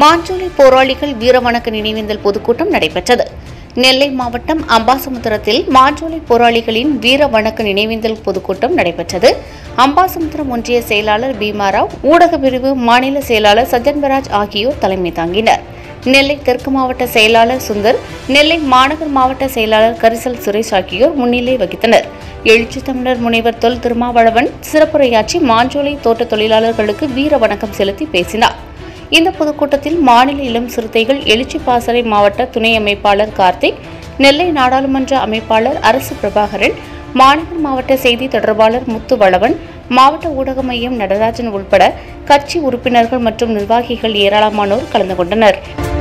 மாஞ்சோலை போராளிகள் வீரவணக்க நினைவேந்தல் பொதுக்கூட்டம் நடைபெற்றது நெல்லை மாவட்டம் அம்பாசமுத்திரத்தில் மாஞ்சோலை போராளிகளின் வீர வணக்க நினைவேந்தல் பொதுக்கூட்டம் நடைபெற்றது அம்பாசமுத்திரம் ஒன்றிய செயலாளர் பீமாராவ் ஊடக பிரிவு மாநில செயலாளர் சஜன்பராஜ் ஆகியோர் தலைமை தாங்கினர் நெல்லை தெற்கு மாவட்ட செயலாளர் சுந்தர் நெல்லை மாநகர் மாவட்ட செயலாளர் கரிசல் சுரேஷ் ஆகியோர் முன்னிலை வகித்தனர் எழுச்சி தமிழர் முனைவர் தொல் திருமாவளவன் சிறப்புரையாற்றி மாஞ்சோலை தோட்ட தொழிலாளர்களுக்கு வீர வணக்கம் செலுத்தி பேசினார் இந்த பொதுக்கூட்டத்தில் மாநில இளம் சிறுத்தைகள் எழுச்சி பாசறை மாவட்ட துணை அமைப்பாளர் கார்த்திக் நெல்லை நாடாளுமன்ற அமைப்பாளர் அரசு பிரபாகரன் மாநகர் மாவட்ட செய்தி தொடர்பாளர் முத்துவளவன் மாவட்ட ஊடக மையம் நடராஜன் உட்பட கட்சி உறுப்பினர்கள் மற்றும் நிர்வாகிகள் ஏராளமானோர் கலந்து கொண்டனர்